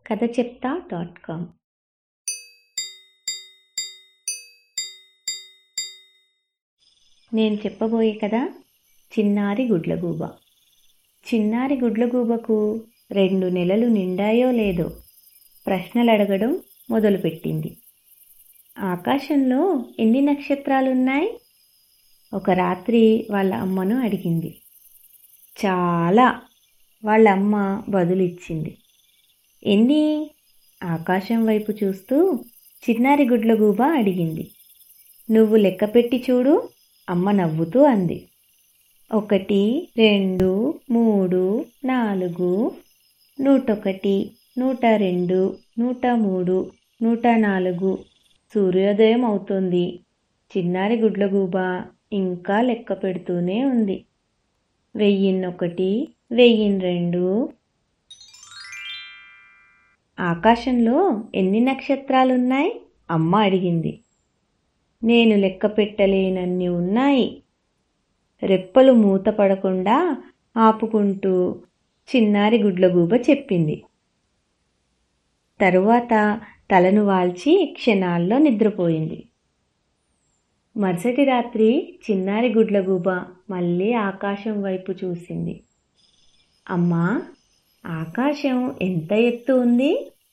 కథ చెప్తా dot com నేను చెప్పబోయే కదా చిన్నారి గుడ్లగూబ చిన్నారి గుడ్లగూబకు రెండు నెలలు నిండాయో లేదో ప్రశ్నలు అడగడం మొదలుపెట్టింది ఆకాశంలో ఎన్ని నక్షత్రాలున్నాయి ఒక రాత్రి వాళ్ళ అమ్మను అడిగింది చాలా వాళ్ళ అమ్మ బదులిచ్చింది ఎన్ని ఆకాశం వైపు చూస్తూ చిన్నారి గుడ్లగూబ అడిగింది నువ్వు లెక్కపెట్టి చూడు అమ్మ నవ్వుతూ అంది ఒకటి రెండు మూడు నాలుగు నూటొకటి నూట రెండు నూట మూడు నూట నాలుగు సూర్యోదయం అవుతుంది చిన్నారి గుడ్లగూబ ఇంకా లెక్క పెడుతూనే ఉంది వెయ్యిన్నొకటి వెయ్యిన్ రెండు ఆకాశంలో ఎన్ని నక్షత్రాలున్నాయి అమ్మ అడిగింది నేను లెక్క పెట్టలేనన్ని ఉన్నాయి రెప్పలు మూతపడకుండా ఆపుకుంటూ చిన్నారి గుడ్లగూబ చెప్పింది తరువాత తలను వాల్చి క్షణాల్లో నిద్రపోయింది మరుసటి రాత్రి చిన్నారి గుడ్లగూబ మళ్ళీ ఆకాశం వైపు చూసింది అమ్మా ఆకాశం ఎంత ఎత్తు ఉంది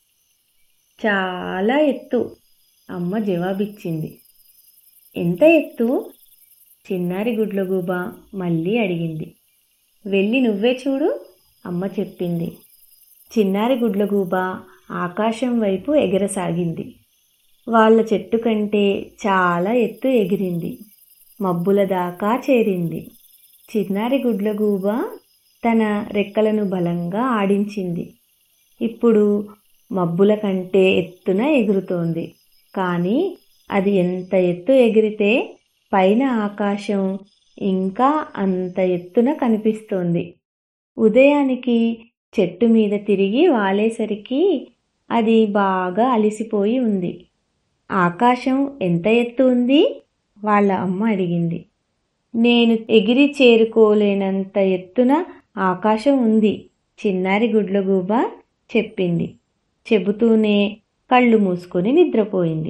చాలా ఎత్తు అమ్మ జవాబిచ్చింది ఎంత ఎత్తు చిన్నారి గుడ్లగూబ మళ్ళీ అడిగింది వెళ్ళి నువ్వే చూడు అమ్మ చెప్పింది చిన్నారి గుడ్లగూబ ఆకాశం వైపు ఎగరసాగింది వాళ్ళ చెట్టు కంటే చాలా ఎత్తు ఎగిరింది మబ్బుల దాకా చేరింది చిన్నారి గుడ్లగూబ తన రెక్కలను బలంగా ఆడించింది ఇప్పుడు మబ్బుల కంటే ఎత్తున ఎగురుతోంది కానీ అది ఎంత ఎత్తు ఎగిరితే పైన ఆకాశం ఇంకా అంత ఎత్తున కనిపిస్తోంది ఉదయానికి చెట్టు మీద తిరిగి వాలేసరికి అది బాగా అలిసిపోయి ఉంది ఆకాశం ఎంత ఎత్తు ఉంది వాళ్ళ అమ్మ అడిగింది నేను ఎగిరి చేరుకోలేనంత ఎత్తున ఆకాశం ఉంది చిన్నారి గుడ్లగూబ చెప్పింది చెబుతూనే కళ్ళు మూసుకొని నిద్రపోయింది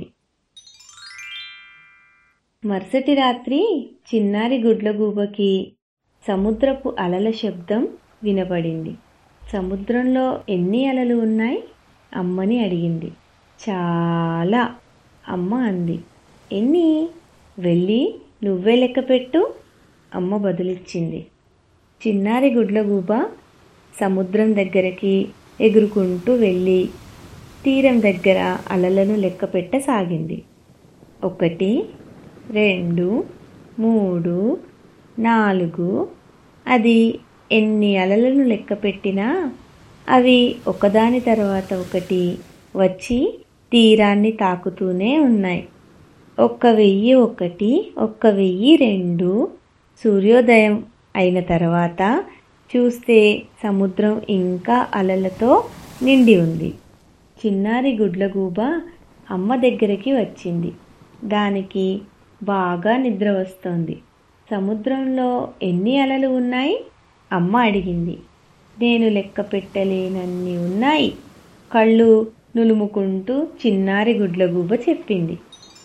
మరుసటి రాత్రి చిన్నారి గుడ్లగూబకి సముద్రపు అలల శబ్దం వినపడింది సముద్రంలో ఎన్ని అలలు ఉన్నాయి అమ్మని అడిగింది చాలా అమ్మ అంది ఎన్ని వెళ్ళి నువ్వే లెక్క పెట్టు అమ్మ బదులిచ్చింది చిన్నారి గుడ్లగూబ సముద్రం దగ్గరికి ఎగురుకుంటూ వెళ్ళి తీరం దగ్గర అలలను లెక్క పెట్టసాగింది ఒకటి రెండు మూడు నాలుగు అది ఎన్ని అలలను లెక్క పెట్టినా అవి ఒకదాని తర్వాత ఒకటి వచ్చి తీరాన్ని తాకుతూనే ఉన్నాయి ఒక్క వెయ్యి ఒకటి ఒక్క వెయ్యి రెండు సూర్యోదయం అయిన తర్వాత చూస్తే సముద్రం ఇంకా అలలతో నిండి ఉంది చిన్నారి గుడ్లగూబ అమ్మ దగ్గరికి వచ్చింది దానికి బాగా నిద్ర వస్తోంది సముద్రంలో ఎన్ని అలలు ఉన్నాయి అమ్మ అడిగింది నేను లెక్క పెట్టలేనన్ని ఉన్నాయి కళ్ళు నులుముకుంటూ చిన్నారి గుడ్లగూబ చెప్పింది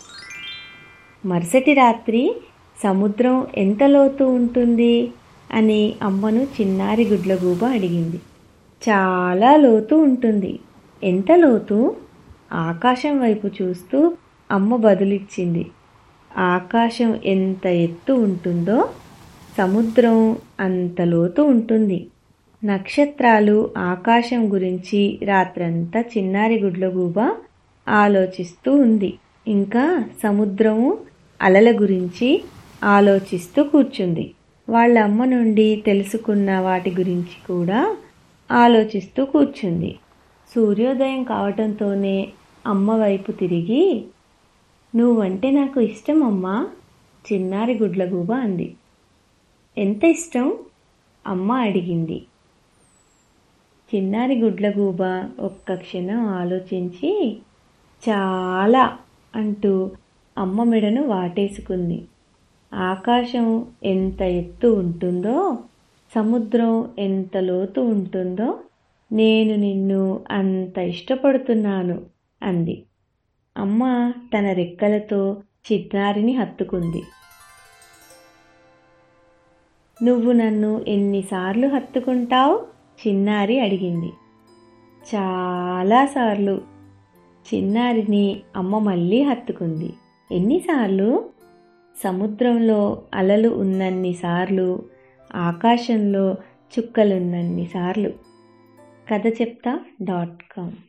మరుసటి రాత్రి సముద్రం ఎంత లోతు ఉంటుంది అని అమ్మను చిన్నారి గుడ్లగూబ అడిగింది చాలా లోతు ఉంటుంది ఎంత లోతు ఆకాశం వైపు చూస్తూ అమ్మ బదులిచ్చింది ఆకాశం ఎంత ఎత్తు ఉంటుందో సముద్రం అంత లోతు ఉంటుంది నక్షత్రాలు ఆకాశం గురించి రాత్రంతా చిన్నారి గుడ్లగూబ ఆలోచిస్తూ ఉంది ఇంకా సముద్రము అలల గురించి ఆలోచిస్తూ కూర్చుంది వాళ్ళ అమ్మ నుండి తెలుసుకున్న వాటి గురించి కూడా ఆలోచిస్తూ కూర్చుంది సూర్యోదయం కావటంతోనే అమ్మ వైపు తిరిగి నువ్వంటే నాకు ఇష్టం అమ్మా చిన్నారి గుడ్లగూబ అంది ఎంత ఇష్టం అమ్మ అడిగింది చిన్నారి గుడ్లగూబ ఒక్క క్షణం ఆలోచించి చాలా అంటూ అమ్మ మెడను వాటేసుకుంది ఆకాశం ఎంత ఎత్తు ఉంటుందో సముద్రం ఎంత లోతు ఉంటుందో నేను నిన్ను అంత ఇష్టపడుతున్నాను అంది అమ్మ తన రెక్కలతో చిన్నారిని హత్తుకుంది నువ్వు నన్ను ఎన్నిసార్లు హత్తుకుంటావు చిన్నారి అడిగింది చాలాసార్లు చిన్నారిని అమ్మ మళ్ళీ హత్తుకుంది ఎన్నిసార్లు సముద్రంలో అలలు ఉన్నన్నిసార్లు ఆకాశంలో చుక్కలున్నన్నిసార్లు కథ చెప్తా డాట్ కామ్